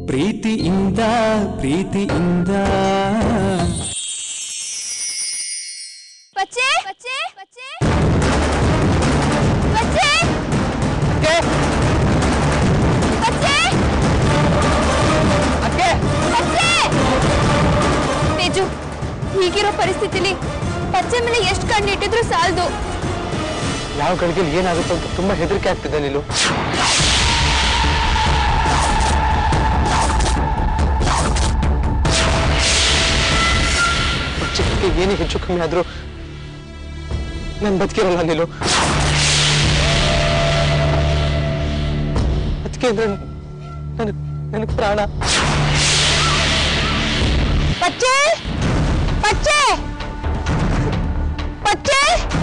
ಪ್ರೀತಿಯಿಂದ ಪ್ರೀತಿಯಿಂದ ಪಚ್ಚೆ ಪಚ್ಚೆ ಪಚ್ಚೆ ಪಚ್ಚೆ ಪಚ್ಚೆ ಪಚ್ಚೆ ತೇಜು ಹೀಗಿರೋ ಪರಿಸ್ಥಿತಿಲಿ ಪಚ್ಚೆ ಮೇಲೆ ಎಷ್ಟು ಕಣ್ಣಿಟ್ಟಿದ್ರು ಸಾಲದು ಯಾವ ಗಳಿಗೆಯಲ್ಲಿ ಏನಾಗುತ್ತೋ ಅಂತ ತುಂಬಾ ಹೆದರಿಕೆ ಆಗ್ತಿದೆ ನೀನು ಚಿಕ್ಕಕ್ಕೆ ಏನೇ ಹೆಚ್ಚು ಕಮ್ಮಿ ಆದ್ರೂ ನಾನು ಬದುಕಿರಲ್ಲ ನೀನು ಅದಕ್ಕೆ ಅಂದ್ರೆ ನನಗೆ ನನಗೆ ಪ್ರಾಣ ಪಚ್ಚೆ ಪಚ್ಚೆ ಪಚ್ಚೆ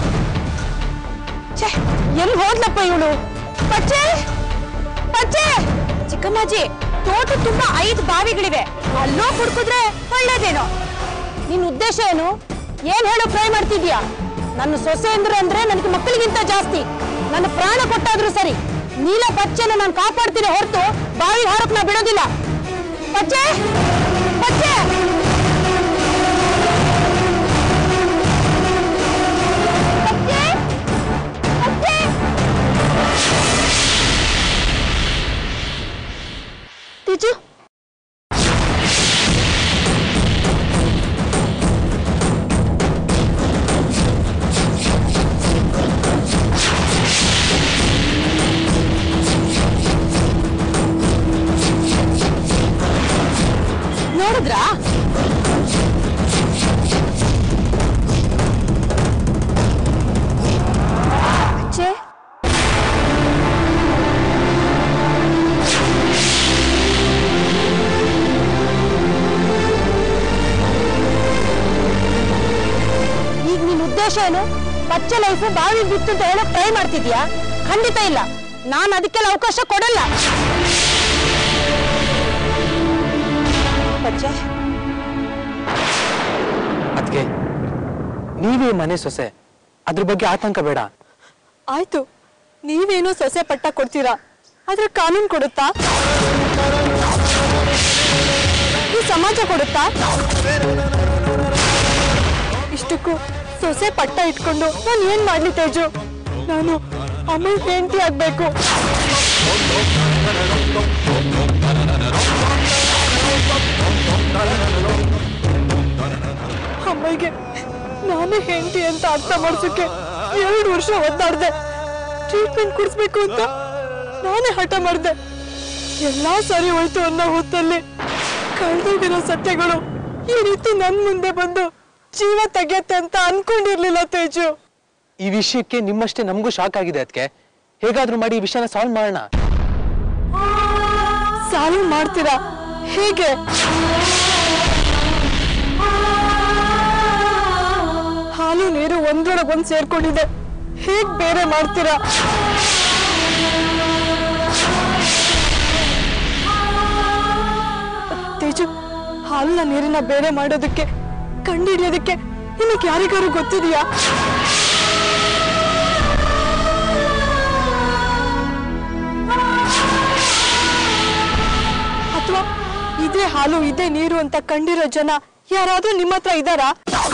ಛೆ ಎಲ್ಲಿ ಹೋದ್ಲಪ್ಪ ಇವಳು ಪಚ್ಚೆ ಪಚ್ಚೆ ಚಿಕ್ಕಮ್ಮಾಜಿ ತೋಟ ತುಂಬಾ ಐದು ಬಾವಿಗಳಿವೆ ಅಲ್ಲೋ ಹುಡುಕಿದ್ರೆ ಒಳ್ಳೇದೇನೋ ನಿನ್ ಉದ್ದೇಶ ಏನು ಏನ್ ಹೇಳೋ ಟ್ರೈ ಮಾಡ್ತಿದ್ಯಾ ನನ್ನ ಸೊಸೆ ಅಂದ್ರೆ ಅಂದ್ರೆ ನನಗೆ ಮಕ್ಕಳಿಗಿಂತ ಜಾಸ್ತಿ ನನ್ನ ಪ್ರಾಣ ಕೊಟ್ಟಾದ್ರೂ ಸರಿ ನೀಲ ಪಚ್ಚೆನ ನಾನು ಕಾಪಾಡ್ತೀನಿ ಹೊರತು ಬಾವಿ ಹಾರಕ್ ನಾ ಬಿಡೋದಿಲ್ಲ ಪಚ್ಚೆ ಪಚ್ಚೆ ಪಚ್ಚೆ ಪಚ್ಚೆ ತೇಜು ನೋಡಿದ್ರಾ ಛೇ ಈಗ ನಿನ್ ಉದ್ದೇಶ ಏನು ಬಚ್ಚೆ ಲೈಫ್ ಬಾವಿ ಬಿತ್ತು ಅಂತ ಹೇಳಕ್ ಟ್ರೈ ಮಾಡ್ತಿದ್ಯಾ ಖಂಡಿತ ಇಲ್ಲ ನಾನು ಅದಕ್ಕೆಲ್ಲ ಅವಕಾಶ ಕೊಡಲ್ಲ ಬಚ್ಚೆ ಅದಕ್ಕೆ ನೀವೇ ಮನೆ ಸೊಸೆ ಅದ್ರ ಬಗ್ಗೆ ಆತಂಕ ಬೇಡ ಆಯ್ತು ನೀವೇನೋ ಸೊಸೆ ಪಟ್ಟ ಕೊಡ್ತೀರಾ ಆದ್ರೆ ಕಾನೂನು ಕೊಡುತ್ತಾ ಈ ಸಮಾಜ ಕೊಡುತ್ತಾ ಇಷ್ಟಕ್ಕೂ ಸೊಸೆ ಪಟ್ಟ ಇಟ್ಕೊಂಡು ನಾನು ಏನ್ ಮಾಡ್ಲಿ ತೇಜು ನಾನು ಅಮ್ಮನ ಹೆಂಡತಿ ಆಗ್ಬೇಕು ಅಮ್ಮಗೆ ನಾನೇ ಹೆಂಡತಿ ಅಂತ ಅರ್ಥ ಮಾಡ್ಸಕ್ಕೆ ಎರಡು ವರ್ಷ ಒದ್ದಾಡ್ದೆ ಟ್ರೀಟ್ಮೆಂಟ್ ಕೊಡಿಸ್ಬೇಕು ಅಂತ ನಾನೇ ಹಠ ಮಾಡ್ದೆ ಎಲ್ಲಾ ಸರಿ ಹೋಯ್ತು ಅನ್ನೋ ಹೊತ್ತಲ್ಲಿ ಕಳೆದೋಗಿರೋ ಸತ್ಯಗಳು ಈ ರೀತಿ ನನ್ ಮುಂದೆ ಬಂದು ಜೀವ ತೆಗೆಯತ್ತೆ ಅಂತ ಅನ್ಕೊಂಡಿರ್ಲಿಲ್ಲ ತೇಜು ಈ ವಿಷಯಕ್ಕೆ ನಿಮ್ಮಷ್ಟೇ ನಮಗೂ ಶಾಕ್ ಆಗಿದೆ ಅದಕ್ಕೆ ಹೇಗಾದ್ರೂ ಮಾಡಿ ಈ ವಿಷಯನ ಸಾಲ್ವ್ ಮಾಡೋಣ ಸಾಲ್ವ್ ಮಾಡ್ತೀರಾ ಹೇಗೆ ಹಾಲು ನೀರು ಒಂದ್ರೊಳಗೊಂದ್ ಸೇರ್ಕೊಂಡಿದೆ ಹೇಗ್ ಬೇರೆ ಮಾಡ್ತೀರಾ ತೇಜು ಹಾಲಿನ ನೀರನ್ನ ಬೇರೆ ಮಾಡೋದಕ್ಕೆ ಕಂಡಿಡಿಯೋದಕ್ಕೆ ನಿಮಗೆ ಯಾರಿಗಾರು ಗೊತ್ತಿದೆಯಾ ಅಥವಾ ಇದೇ ಹಾಲು ಇದೇ ನೀರು ಅಂತ ಕಂಡಿರೋ ಜನ ಯಾರಾದ್ರೂ ನಿಮ್ಮ ಹತ್ರ ಇದ್ದಾರಾ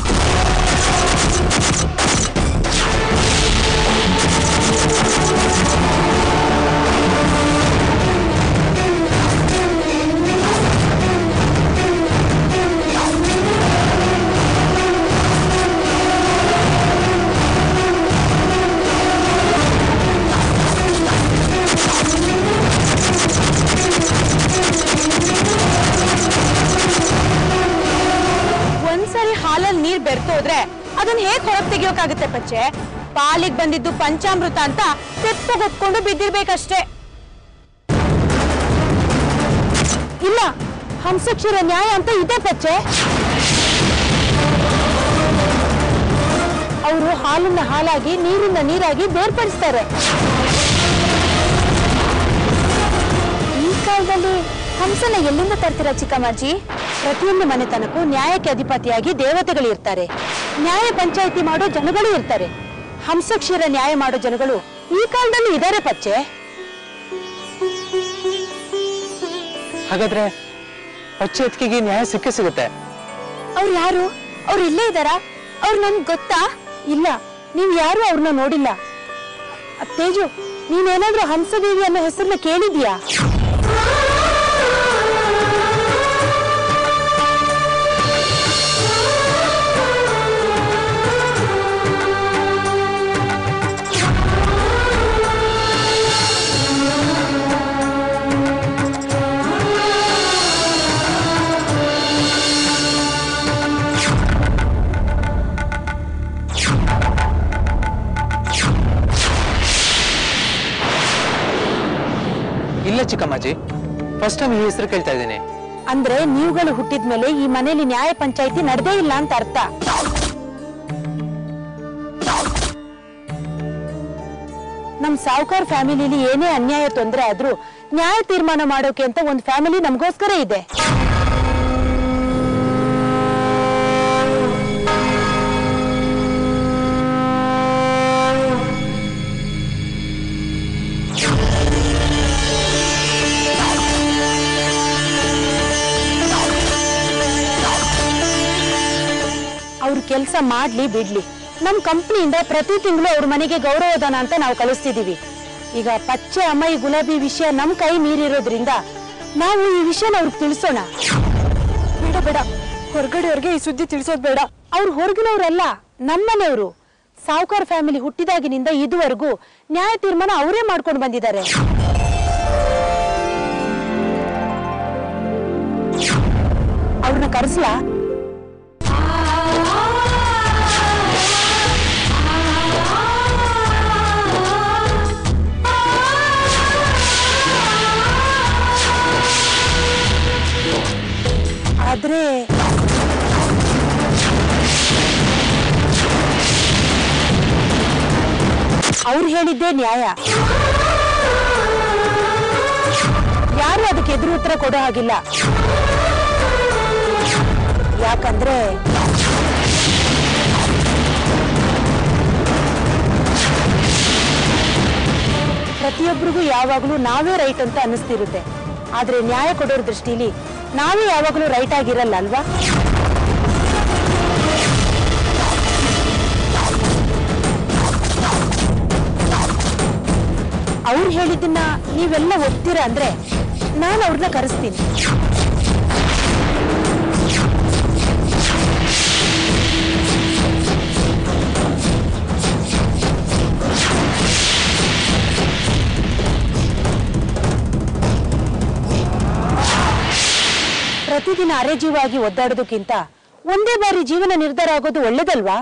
ಒಂದ್ಸರಿ ಹಾಲಲ್ಲಿ ನೀರ್ ಬೆರ್ತೋದ್ರೆ ಅದನ್ನ ಹೇಗ್ ಹೊರಗ್ ತೆಗಿಯೋಕಾಗುತ್ತೆ ಪಚ್ಚೆ ಪಾಲಿಗೆ ಬಂದಿದ್ದು ಪಂಚಾಮೃತ ಅಂತ ತೆಪ್ಪಗೊತ್ಕೊಂಡು ಬಿದ್ದಿರ್ಬೇಕಷ್ಟೇ ಇಲ್ಲ ಹಂಸಕ್ಷೀರ ನ್ಯಾಯ ಅಂತ ಇದೆ ಪಚ್ಚೆ ಅವರು ಹಾಲನ್ನ ಹಾಲಾಗಿ ನೀರಿಂದ ನೀರಾಗಿ ಬೇರ್ಪಡಿಸ್ತಾರೆ ಈ ಕಾಲದಲ್ಲಿ ಹಂಸನ ಎಲ್ಲಿಂದ ತರ್ತೀರಾ ಚಿಕ್ಕಮ್ಮಾಜಿ ಪ್ರತಿಯೊಂದು ಮನೆತನಕ್ಕೂ ನ್ಯಾಯಕ್ಕೆ ಅಧಿಪತಿಯಾಗಿ ದೇವತೆಗಳು ಇರ್ತಾರೆ ನ್ಯಾಯ ಪಂಚಾಯಿತಿ ಮಾಡೋ ಜನಗಳು ಇರ್ತಾರೆ ಹಂಸಕ್ಷೀರ ನ್ಯಾಯ ಮಾಡೋ ಜನಗಳು ಈ ಕಾಲದಲ್ಲಿ ಇದ್ದಾರೆ ಪಚ್ಚೆ ಹಾಗಾದ್ರೆ ಪಚ್ಚೆ ಎತ್ಕಿಗೆ ನ್ಯಾಯ ಸಿಕ್ಕೇ ಸಿಗುತ್ತೆ ಅವ್ರು ಯಾರು ಅವ್ರು ಇಲ್ಲೇ ಇದ್ದಾರಾ ಅವ್ರು ನನ್ಗೆ ಗೊತ್ತಾ ಇಲ್ಲ ನೀವ್ ಯಾರು ಅವ್ರನ್ನ ನೋಡಿಲ್ಲ ಅ, ತೇಜು ನೀನೇನಾದ್ರೂ ಹಂಸದೇವಿ ಅನ್ನೋ ಹೆಸರನ್ನ ಕೇಳಿದ್ಯಾ ಇಲ್ಲ ಚಿಕ್ಕಮ್ಮಾಜಿ ಫಸ್ಟ್ ಟೈಮ್ ಈ ಹೆಸರು ಕೇಳ್ತಾ ಇದ್ದೀನಿ ಅಂದ್ರೆ ನೀವುಗಳು ಹುಟ್ಟಿದ್ಮೇಲೆ ಈ ಮನೇಲಿ ನ್ಯಾಯ ಪಂಚಾಯಿತಿ ನಡೆದೇ ಇಲ್ಲ ಅಂತ ಅರ್ಥ ನಮ್ ಸಾವುಕಾರ್ ಫ್ಯಾಮಿಲಿಲಿ ಏನೇ ಅನ್ಯಾಯ ತೊಂದರೆ ಆದ್ರೂ ನ್ಯಾಯ ತೀರ್ಮಾನ ಮಾಡೋಕೆ ಅಂತ ಒಂದು ಫ್ಯಾಮಿಲಿ ನಮಗೋಸ್ಕರ ಇದೆ ಅವ್ರು ಕೆಲಸ ಮಾಡ್ಲಿ ಬಿಡ್ಲಿ ನಮ್ ಕಂಪ್ನಿಯಿಂದ ಪ್ರತಿ ತಿಂಗಳು ಅವ್ರ ಮನೆಗೆ ಗೌರವಧನ ಅಂತ ನಾವು ಕಳಿಸ್ತಿದೀವಿ ಈಗ ಪಚ್ಚೆ ಅಮ್ಮಾಯಿ ಗುಲಾಬಿ ವಿಷಯ ನಮ್ ಕೈ ಮೀರಿರೋದ್ರಿಂದ ನಾವು ಈ ವಿಷಯನ ಅವ್ರಿಗೆ ತಿಳಿಸೋಣ ಬೇಡ ಬೇಡ ಹೊರಗಡೆಯವ್ರಿಗೆ ಈ ಸುದ್ದಿ ತಿಳಿಸೋದ್ ಬೇಡ ಅವ್ರು ಹೊರಗಿನವ್ರಲ್ಲ ನಮ್ಮನೆಯವರು ಸಾವುಕಾರ್ ಫ್ಯಾಮಿಲಿ ಹುಟ್ಟಿದಾಗಿನಿಂದ ಇದುವರೆಗೂ ನ್ಯಾಯ ತೀರ್ಮಾನ ಅವರೇ ಮಾಡ್ಕೊಂಡು ಬಂದಿದ್ದಾರೆ ಅವ್ರನ್ನ ಕರೆಸ್ಲಾ ಆದ್ರೆ ಅವ್ರು ಹೇಳಿದ್ದೇ ನ್ಯಾಯ ಯಾರು ಅದಕ್ಕೆ ಎದುರು ಉತ್ತರ ಕೊಡೋ ಹಾಗಿಲ್ಲ ಯಾಕಂದ್ರೆ ಪ್ರತಿಯೊಬ್ಬರಿಗೂ ಯಾವಾಗಲೂ ನಾವೇ ರೈಟ್ ಅಂತ ಅನಿಸ್ತಿರುತ್ತೆ ಆದ್ರೆ ನ್ಯಾಯ ಕೊಡೋರ್ ದೃಷ್ಟಿಲಿ ನಾವೇ ಯಾವಾಗಲೂ ರೈಟ್ ಆಗಿರಲ್ಲ ಅಲ್ವಾ ಅವ್ರು ಹೇಳಿದ್ದನ್ನ ನೀವೆಲ್ಲ ಒಪ್ತೀರಾ ಅಂದ್ರೆ ನಾನು ಅವ್ರನ್ನ ಕರೆಸ್ತೀನಿ ಪ್ರತಿದಿನ ಅರೆಜೀವಾಗಿ ಒದ್ದಾಡೋದಕ್ಕಿಂತ ಒಂದೇ ಬಾರಿ ಜೀವನ ನಿರ್ಧಾರ ಆಗೋದು ಒಳ್ಳೇದಲ್ವಾ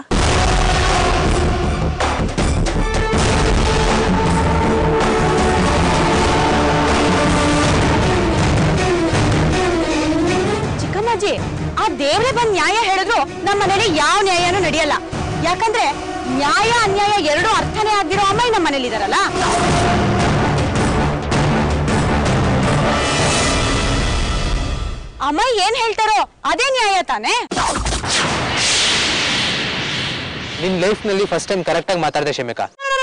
ಚಿಕ್ಕಮ್ಮಾಜಿ ಆ ದೇವ್ರೆ ಬಂದ್ ನ್ಯಾಯ ಹೇಳಿದ್ರು ನಮ್ಮ ಮನೇಲಿ ಯಾವ ನ್ಯಾಯನೂ ನಡೆಯಲ್ಲ ಯಾಕಂದ್ರೆ ನ್ಯಾಯ ಅನ್ಯಾಯ ಎರಡೂ ಅರ್ಥನೇ ಆಗಿರೋ ಅಮ್ಮ ನಮ್ಮ ಮನೇಲಿ ಇದಾರಲ್ಲ ಅಮ್ಮ ಏನ್ ಹೇಳ್ತಾರೋ ಅದೇ ನ್ಯಾಯ ತಾನೇ ನಿನ್ ಲೈಫ್ ನಲ್ಲಿ ಫಸ್ಟ್ ಟೈಮ್ ಕರೆಕ್ಟ್ ಆಗಿ ಮಾತಾಡಿದೆ ಶಮಿಕಾ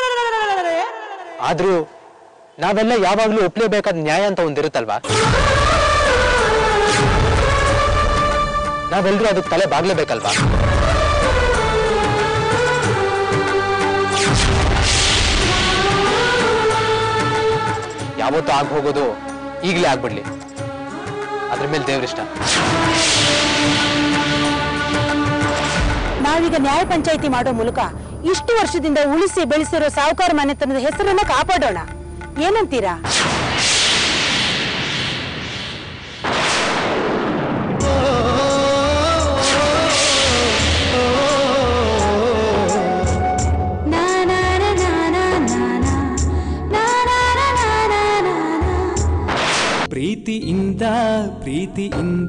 ಆದ್ರೂ ನಾವೆಲ್ಲ ಯಾವಾಗ್ಲೂ ಒಪ್ಲೇಬೇಕಾದ ನ್ಯಾಯ ಅಂತ ಒಂದಿರುತ್ತಲ್ವಾ ನಾವೆಲ್ಲರೂ ಅದಕ್ಕೆ ತಲೆ ಬಾಗ್ಲೇಬೇಕಲ್ವಾ ಯಾವತ್ತೂ ಆಗ್ ಹೋಗೋದು ಈಗಲೇ ಆಗ್ಬಿಡ್ಲಿ ಅದ್ರ ಮೇಲೆ ದೇವ್ರಿಷ್ಟ ನಾವೀಗ ನ್ಯಾಯ ಪಂಚಾಯಿತಿ ಮಾಡೋ ಮೂಲಕ ಇಷ್ಟು ವರ್ಷದಿಂದ ಉಳಿಸಿ ಬೆಳೆಸಿರೋ ಸಾಹುಕಾರ ಮನೆತನದ ಹೆಸರನ್ನ ಕಾಪಾಡೋಣ ಏನಂತೀರಾ ಪ್ರೀತಿಯಿಂದ ಪ್ರೀತಿಯಿಂದ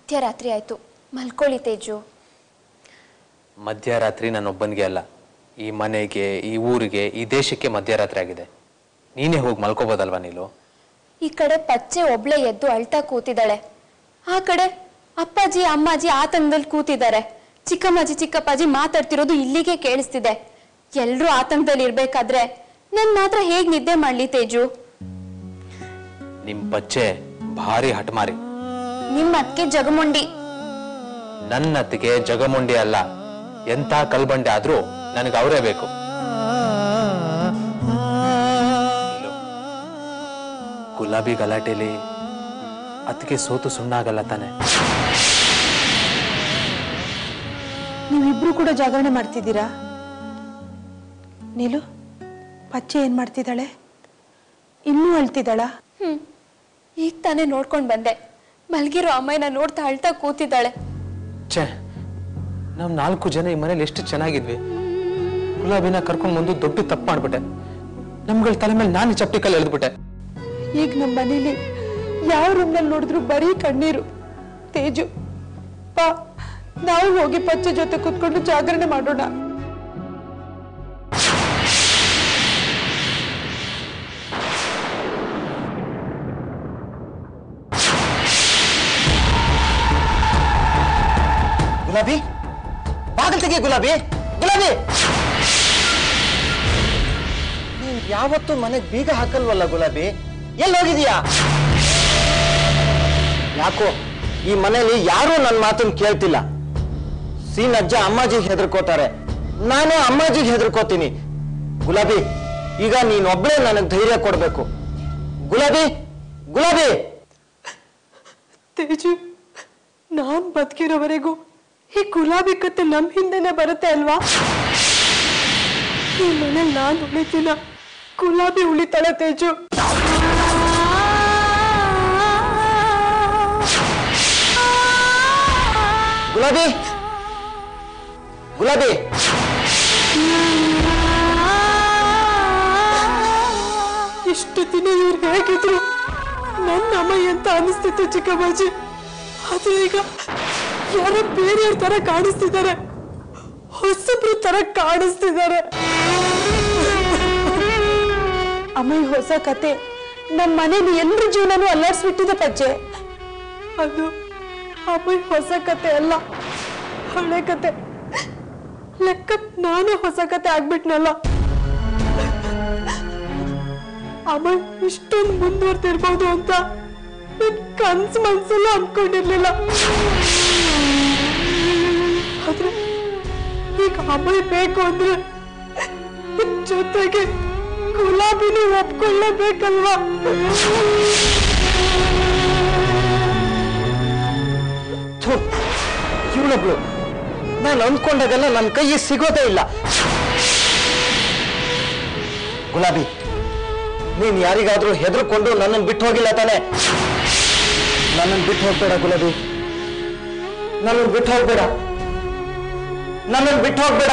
ಮಧ್ಯರಾತ್ರಿ ಆಯ್ತು ಮಲ್ಕೊಳ್ಳಿ ತೇಜು ಮಧ್ಯರಾತ್ರಿ ನನ್ನೊಬ್ಬನಿಗೆ ಅಲ್ಲ ಈ ಮನೆಗೆ ಈ ಊರಿಗೆ ಈ ದೇಶಕ್ಕೆ ಮಧ್ಯರಾತ್ರಿ ಆಗಿದೆ ನೀನೇ ಹೋಗಿ ಮಲ್ಕೋಬೋದಲ್ವಾ ನೀನು ಈ ಕಡೆ ಪಚ್ಚೆ ಒಬ್ಳೆ ಎದ್ದು ಅಳ್ತಾ ಕೂತಿದ್ದಾಳೆ ಆ ಕಡೆ ಅಪ್ಪಾಜಿ ಅಮ್ಮಾಜಿ ಆತಂಕದಲ್ಲಿ ಕೂತಿದ್ದಾರೆ ಚಿಕ್ಕಮ್ಮಾಜಿ ಚಿಕ್ಕಪ್ಪಾಜಿ ಮಾತಾಡ್ತಿರೋದು ಇಲ್ಲಿಗೆ ಕೇಳಿಸ್ತಿದೆ ಎಲ್ರೂ ಆತಂಕದಲ್ಲಿ ಇರ್ಬೇಕಾದ್ರೆ ನನ್ ಮಾತ್ರ ಹೇಗ್ ನಿದ್ದೆ ಮಾಡ್ಲಿ ತೇಜು ನಿಮ್ ಬಚ್ಚೆ ಭಾರಿ ಹಠಮಾರಿ ನಿಮ್ಮ ಅದ್ಕೆ ಜಗಮುಂಡಿ ನನ್ನ ಅತ್ತಿಗೆ ಜಗಮುಂಡಿ ಅಲ್ಲ ಎಂಥ ಕಲ್ಬಂಡೆ ಆದ್ರೂ ನನಗೆ ಅವರೇ ಬೇಕು ಇಲ್ಲೋ, ಗುಲಾಬಿ ಗಲಾಟೆಲಿ ಅತ್ತಿಗೆ ಸೋತು ಸುಣ್ಣಾಗಲ್ಲ ತಾನೆ ನೀವಿಬ್ರು ಕೂಡ ಜಾಗರಣೆ ಮಾಡ್ತಿದ್ದೀರಾ ನೀಲು ಪಚ್ಚೆ ಏನ್ ಮಾಡ್ತಿದ್ದಾಳೆ ಇನ್ನೂ ಅಳ್ತಿದ್ದಾಳ ಹ್ಮ್ ಈಗ ತಾನೇ ನೋಡ್ಕೊಂಡ್ ಬಂದೆ ಮಲ್ಗಿರೋ ಅಮ್ಮಯ್ಯನ ನೋಡ್ತಾ ಅಳ್ತಾ ಕೂತಿದ್ದಾಳೆ ಛೇ ನಾವ್ ನಾಲ್ಕು ಜನ ಈ ಮನೇಲಿ ಎಷ್ಟು ಚೆನ್ನಾಗಿದ್ವಿ ಗುಲಾಬಿನ ಕರ್ಕೊಂಡ್ ಬಂದು ದೊಡ್ಡ ತಪ್ಪು ಮಾಡ್ಬಿಟ್ಟೆ ನಮ್ಗಳ ತಲೆ ಮೇಲೆ ನಾನು ಚಪ್ಪಟಿ ಕಲ್ಲು ಎಳೆದ್ಬಿಟ್ಟೆ ಈಗ ನಮ್ಮ ಮನೇಲಿ ಯಾವ ರೂಮ್ನಲ್ಲಿ ನೋಡಿದ್ರು ಬರೀ ಕಣ್ಣೀರು ತೇಜು ಪಾ ನಾವು ಹೋಗಿ ಪಚ್ಚೆ ಜೊತೆ ಕುತ್ಕೊಂಡು ಜಾಗರಣೆ ಮಾಡೋಣ ಗುಲಾಬಿ ಬಾಗಿಲು ತೆಗಿ ಗುಲಾಬಿ ಗುಲಾಬಿ ನೀನ್ ಯಾವತ್ತೂ ಮನೆಗ್ ಬೀಗ ಹಾಕಲ್ವಲ್ಲ ಗುಲಾಬಿ ಎಲ್ಲಿ ಹೋಗಿದೀಯಾ ಯಾಕೋ ಈ ಮನೇಲಿ ಯಾರೂ ನನ್ನ ಮಾತನ್ನ ಕೇಳ್ತಿಲ್ಲ ಸೀನ್ ಅಜ್ಜ ಅಮ್ಮಾಜಿಗೆ ಹೆದರ್ಕೋತಾರೆ ನಾನು ಅಮ್ಮಾಜಿಗೆ ಹೆದರ್ಕೋತೀನಿ ಗುಲಾಬಿ ಈಗ ನೀನೊಬ್ಳೇ ನನಗೆ ಧೈರ್ಯ ಕೊಡ್ಬೇಕು ಗುಲಾಬಿ ಗುಲಾಬಿ ತೇಜು ನಾನ್ ಬದುಕಿರೋವರೆಗೂ ಈ ಗುಲಾಬಿ ಕತ್ತೆ ನಮ್ ಹಿಂದೆನೆ ಬರುತ್ತೆ ಅಲ್ವಾ ಈ ಮನೇಲಿ ನಾನ್ ಉಳಿತಿಲ್ಲ ಗುಲಾಬಿ ಉಳಿತಾಳೆ ತೇಜು ಗುಲಾಬಿ ಗುಲಾಬಿ ಇಷ್ಟು ದಿನ ಇವ್ರು ಹೇಗಿದ್ರು ನನ್ನ ಅಮ್ಮಯ್ಯ ಅಂತ ಅನಿಸ್ತಿತ್ತು ಚಿಕ್ಕಮ್ಮಾಜಿ ಆದ್ರೆ ಈಗ ಯಾರೋ ಬೇರೆಯವ್ರ ತರ ಕಾಣಿಸ್ತಿದ್ದಾರೆ ಹೊಸಬ್ರ ತರ ಕಾಣಿಸ್ತಿದ್ದಾರೆ ಅಮ್ಮಯ್ಯ ಹೊಸ ಕತೆ ನಮ್ಮ ಮನೇಲಿ ಎಲ್ರ ಜೀವನನೂ ಅಲ್ಲಾಡ್ಸ್ಬಿಟ್ಟಿದೆ ಪಚ್ಚೆ ಅದು ಅಮ್ಮಯ್ಯ ಹೊಸ ಕತೆ ಅಲ್ಲ ಹಳೆ ಕತೆ ಲೆಕ್ಕ ನಾನೇ ಹೊಸ ಕತೆ ಆಗ್ಬಿಟ್ನಲ್ಲ ಅಮ್ಮ ಇಷ್ಟೊಂದು ಮುಂದುವರ್ತಿರ್ಬೋದು ಅಂತ ನನ್ ಕನ್ಸ್ ಮನ್ಸಲ್ಲೂ ಅನ್ಕೊಂಡಿರ್ಲಿಲ್ಲ ಆದ್ರೆ ಈಗ ಅಮ್ಮ ಬೇಕು ಅಂದ್ರೆ ಇದ್ ಜೊತೆಗೆ ಗುಲಾಬಿನಿ ಒಪ್ಕೊಳ್ಳೇಬೇಕಲ್ವಾ ಇವಳೊಬ್ಳು ನಾನು ಅಂದ್ಕೊಂಡಾಗೆಲ್ಲ ನನ್ನ ಕೈಗೆ ಸಿಗೋದೇ ಇಲ್ಲ ಗುಲಾಬಿ ನೀನ್ ಯಾರಿಗಾದ್ರೂ ಹೆದರ್ಕೊಂಡು ನನ್ನನ್ನು ಬಿಟ್ಟು ಹೋಗಿಲ್ಲ ತಾನೆ ನನ್ನನ್ನು ಬಿಟ್ಟು ಹೋಗ್ಬೇಡ ಗುಲಾಬಿ ನನ್ನನ್ನು ಬಿಟ್ಟು ಹೋಗ್ಬೇಡ ನನ್ನನ್ನು ಬಿಟ್ಟು ಹೋಗ್ಬೇಡ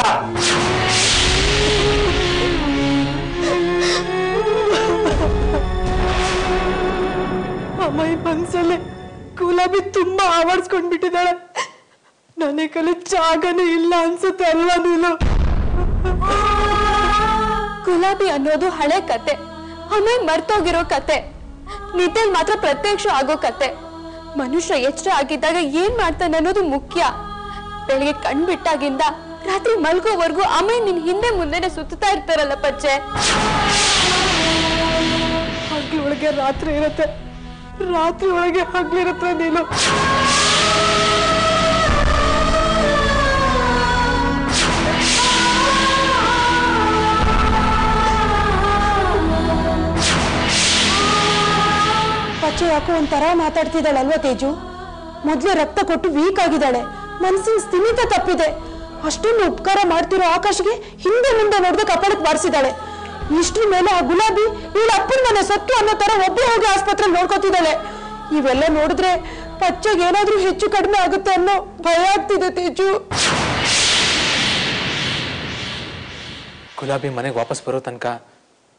ಅಮ್ಮ ಈ ಮನ್ಸಲ್ಲಿ ಗುಲಾಬಿ ತುಂಬಾ ಆವರ್ಸ್ಕೊಂಡ್ಬಿಟ್ಟಿದ್ದಾಳೆ ನನಗೆ ಕಲಿ ಜಾಗನೇ ಇಲ್ಲ ಅನ್ಸುತ್ತೆ ಅಲ್ವಾ ನೀನು ಗುಲಾಬಿ ಅನ್ನೋದು ಹಳೆ ಕತೆ ಆಮೇಲೆ ಮರ್ತೋಗಿರೋ ಕತೆ ನಿದ್ದೆಲ್ ಮಾತ್ರ ಪ್ರತ್ಯಕ್ಷ ಆಗೋ ಕತೆ ಮನುಷ್ಯ ಎಚ್ಚರ ಆಗಿದ್ದಾಗ ಏನ್ ಮಾಡ್ತಾನೆ ಅನ್ನೋದು ಮುಖ್ಯ ಬೆಳಿಗ್ಗೆ ಕಣ್ ಬಿಟ್ಟಾಗಿಂದ ರಾತ್ರಿ ಮಲ್ಗೋವರೆಗೂ ಆಮೇಲೆ ನಿನ್ ಹಿಂದೆ ಮುಂದೆನೆ ಸುತ್ತಾ ಇರ್ತಾರಲ್ಲ ಪಚ್ಚೆ ಹಗ್ಲಿ ಒಳಗೆ ರಾತ್ರಿ ಇರುತ್ತೆ ರಾತ್ರಿ ಒಳಗೆ ಹಗ್ಲಿರುತ್ತೆ ನೀನು ಪಚ್ಚೆ ಯಾಕೋ ಒಂಥರ ಮಾತಾಡ್ತಿದ್ದಾಳಲ್ವಾ ತೇಜು ಮೊದ್ಲೇ ರಕ್ತ ಕೊಟ್ಟು ವೀಕ್ ಆಗಿದ್ದಾಳೆ ಮನಸ್ಸಿನ ಸ್ಥಿಮಿತ ತಪ್ಪಿದೆ ಅಷ್ಟೊಂದು ಉಪಕಾರ ಮಾಡ್ತಿರೋ ಆಕಾಶ್ಗೆ ಹಿಂದೆ ಮುಂದೆ ನೋಡ್ದೆ ಕಪಾಳಕ್ಕೆ ಬಾರಿಸಿದಾಳೆ ಇಷ್ಟ್ರ ಮೇಲೆ ಆ ಗುಲಾಬಿ ಇವಳ ಅಪ್ಪನ ಮನೆ ಸತ್ತು ಅನ್ನೋ ತರ ಒಬ್ಬಳೆ ಹೋಗಿ ಆಸ್ಪತ್ರೆ ನೋಡ್ಕೋತಿದ್ದಾಳೆ ಇವೆಲ್ಲ ನೋಡಿದ್ರೆ ಪಚ್ಚೆಗೆ ಏನಾದ್ರೂ ಹೆಚ್ಚು ಕಡಿಮೆ ಆಗುತ್ತೆ ಅನ್ನೋ ಭಯ ಆಗ್ತಿದೆ ತೇಜು ಗುಲಾಬಿ ಮನೆಗೆ ವಾಪಸ್ ಬರೋ ತನಕ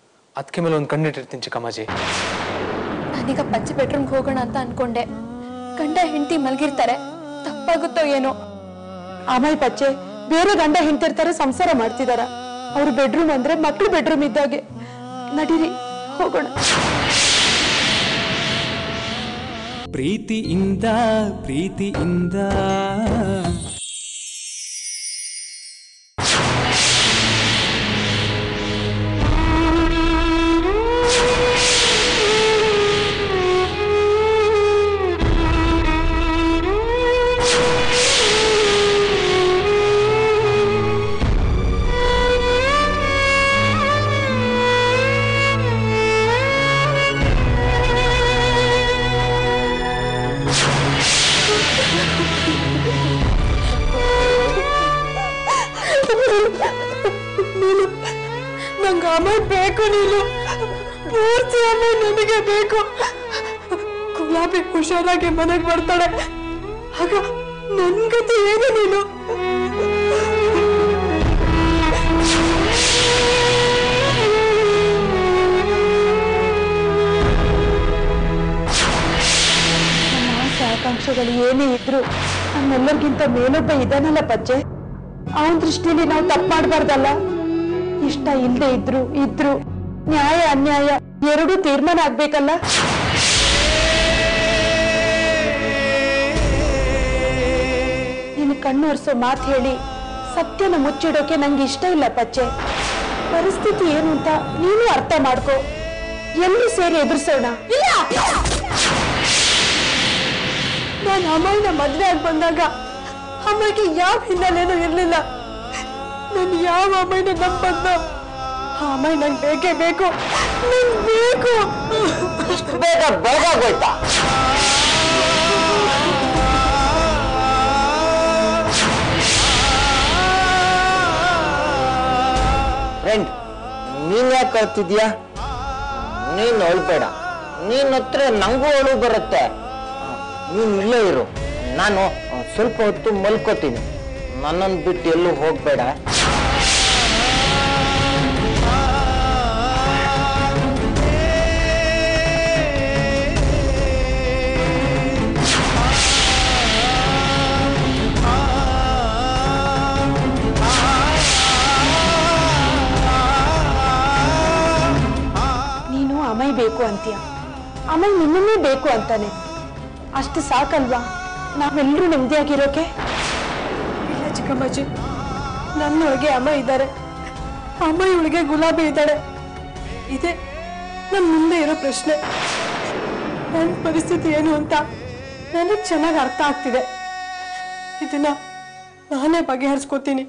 ಅದಕ್ಕೆ ಮೇಲೆ ಒಂದು ಕಣ್ಣಿಟ್ಟಿರ್ತೀನಿ ಚಿಕ್ಕಮ್ಮಾಜಿ ನಾನೀಗ ಪಚ್ಚೆ ಬೆಡ್ರೂಮ್ಗೆ ಹೋಗೋಣ ಅಂತ ಅನ್ಕೊಂಡೆ ಗಂಡ ಹೆಂಡತಿ ಮಲ್ಗಿರ್ತಾರೆ ತಪ್ಪಾಗುತ್ತೋ ಏನೋ ಅಮಾಯ್ ಪಚ್ಚೆ ಬೇರೆ ಗಂಡ ಹೆಂಡ್ತಿರ್ತಾರೆ ಸಂಸಾರ ಮಾಡ್ತಿದಾರ ಅವ್ರ ಬೆಡ್ರೂಮ್ ಅಂದ್ರೆ ಮಕ್ಳು ಬೆಡ್ರೂಮ್ ಇದ್ದಾಗೆ ನಡೀರಿ ಹೋಗೋಣ ಪ್ರೀತಿಯಿಂದ ಪ್ರೀತಿಯಿಂದ ನಂಗೆ ಅಮೈ ಬೇಕು ನೀನು ಪೂರ್ತಿ ಅಮೈ ನನಗೆ ಬೇಕು ಗುಲಾಬಿ ಹುಷಾರಾಗಿ ಮನೆಗೆ ಬರ್ತಾಳೆ ಆಗ ನನ್ ಗತಿ ಏನು ನೀನು ನನ್ನ ಆಸೆ ಆಕಾಂಕ್ಷೆಗಳು ಏನೇ ಇದ್ರು ನಮ್ಮೆಲ್ಲರಿಗಿಂತ ಮೇಲೊಬ್ಬ ಇದಾನಲ್ಲ ಪಜ್ಜೆ ಅವನ ದೃಷ್ಟಿಯಲ್ಲಿ ನಾವು ತಪ್ಪು ಮಾಡಬಾರ್ದಲ್ಲ ಇಷ್ಟ ಇಲ್ಲದೆ ಇದ್ರು ಇದ್ರು ನ್ಯಾಯ ಅನ್ಯಾಯ ಎರಡೂ ತೀರ್ಮಾನ ಆಗ್ಬೇಕಲ್ಲ ನೀನು ಕಣ್ಣು ಒರೆಸೋ ಮಾತು ಹೇಳಿ ಸತ್ಯನ ಮುಚ್ಚಿಡೋಕೆ ನಂಗೆ ಇಷ್ಟ ಇಲ್ಲ ಪಚ್ಚೆ ಪರಿಸ್ಥಿತಿ ಏನು ಅಂತ ನೀನು ಅರ್ಥ ಮಾಡ್ಕೋ ಎಲ್ಲಿ ಸೇರಿ ಎದುರಿಸೋಣ ಇಲ್ಲ ನಾನು ಅಮ್ಮನ ಮದ್ವೆ ಆಗಿ ಬಂದಾಗ ಅಮ್ಮಗೆ ಯಾವ ಹಿನ್ನೆಲೆನೂ ಇರ್ಲಿಲ್ಲ ನಾನು ಯಾವ ಅಮ್ಮನ ನಂಬಂದ ಆ ಅಮ್ಮ ನಂಗೆ ಬೇಕೇ ಬೇಕು ನಂಗೆ ಬೇಕು ಇಷ್ಟು ಬೇಗ ಬೆಳಗಾಗೋಯ್ತಾ ಫ್ರೆಂಡ್ ನೀನ್ ಯಾಕೆ ಕಳ್ತಿದ್ಯಾ ನೀನ್ ಅಳ್ಬೇಡ ನೀನ್ ಹತ್ರ ನಂಗೂ ಅಳು ಬರುತ್ತೆ ಆ, ನೀನ್ ಇಲ್ಲೇ ಇರು ನಾನು ಆ, ಸ್ವಲ್ಪ ಹೊತ್ತು ಮಲ್ಕೋತೀನಿ ನನ್ನನ್ನು ಬಿಟ್ಟು ಎಲ್ಲೂ ಹೋಗ್ಬೇಡ ನೀನು ಅಮೈ ಬೇಕು ಅಂತೀಯ ಅಮೈ ನಿನ್ನನ್ನೇ ಬೇಕು ಅಂತಾನೆ ಅಷ್ಟು ಸಾಕಲ್ವಾ ನಾವೆಲ್ಲರೂ ನೆಮ್ಮದಿಯಾಗಿರೋಕೆ ಇಲ್ಲ ಚಿಕ್ಕಮ್ಮಾಜಿ ನನ್ನೊಳಗೆ ಅಮ್ಮ ಇದ್ದಾರೆ ಅಮ್ಮ ಇವಳಿಗೆ ಗುಲಾಬಿ ಇದ್ದಾಳೆ ಇದೆ ನನ್ನ ಮುಂದೆ ಇರೋ ಪ್ರಶ್ನೆ ನನ್ನ ಪರಿಸ್ಥಿತಿ ಏನು ಅಂತ ನನಗೆ ಚೆನ್ನಾಗಿ ಅರ್ಥ ಆಗ್ತಿದೆ ಇದನ್ನ ನಾನೇ ಬಗೆಹರಿಸ್ಕೋತೀನಿ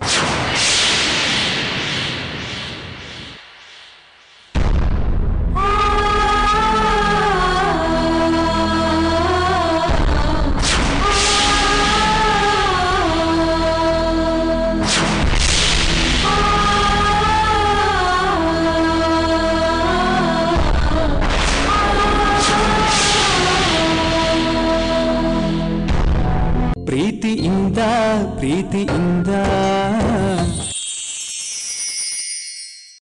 ಪ್ರೀತಿಯಿಂದ ಪ್ರೀತಿಯಿಂದ